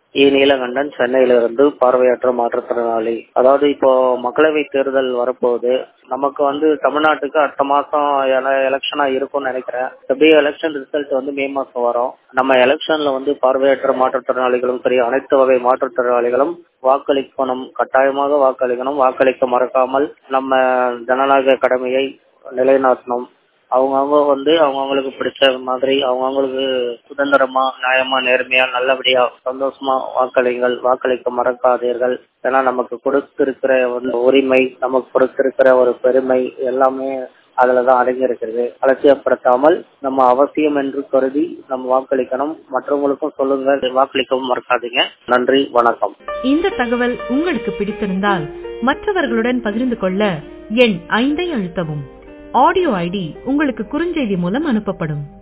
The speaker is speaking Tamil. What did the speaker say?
இ நீலகண்டன் சென்னையிலிருந்து பார்வையற்ற மாற்றுத்திறனாளி அதாவது இப்போ மக்களவை தேர்தல் வரப்போகுது நமக்கு வந்து தமிழ்நாட்டுக்கு அடுத்த மாசம் எலெக்ஷனா இருக்கும்னு நினைக்கிறேன் எப்படியும் எலெக்ஷன் ரிசல்ட் வந்து மே மாசம் வரும் நம்ம எலெக்ஷன்ல வந்து பார்வையற்ற மாற்றுத்திறனாளிகளும் சரி அனைத்து வகை மாற்றுத்திறனாளிகளும் வாக்களிக்கணும் கட்டாயமாக வாக்களிக்கணும் வாக்களிக்க மறக்காமல் நம்ம ஜனநாயக கடமையை நிலைநாட்டணும் அவங்கவுங்க வந்து அவங்கவுங்களுக்கு பிடிச்ச மாதிரி அவங்கவுங்களுக்கு சுதந்திரமா நியாயமா நேர்மையா நல்லபடியா சந்தோஷமா வாக்களிங்கள் வாக்களிக்க மறக்காதீர்கள் ஏன்னா நமக்கு கொடுத்திருக்கிற ஒரு உரிமை நமக்கு கொடுத்திருக்கிற ஒரு பெருமை எல்லாமே அதுலதான் அடங்கியிருக்கிறது அலட்சியப்படுத்தாமல் நம்ம அவசியம் என்று கருதி நம்ம வாக்களிக்கணும் மற்றவங்களுக்கும் சொல்லுங்க வாக்களிக்கவும் மறக்காதீங்க நன்றி வணக்கம் இந்த தகவல் உங்களுக்கு பிடித்திருந்தால் மற்றவர்களுடன் பகிர்ந்து கொள்ள எண் ஐந்தை அழுத்தவும் ஆடியோ ஐடி உங்களுக்கு குறுஞ்செய்தி மூலம் அனுப்பப்படும்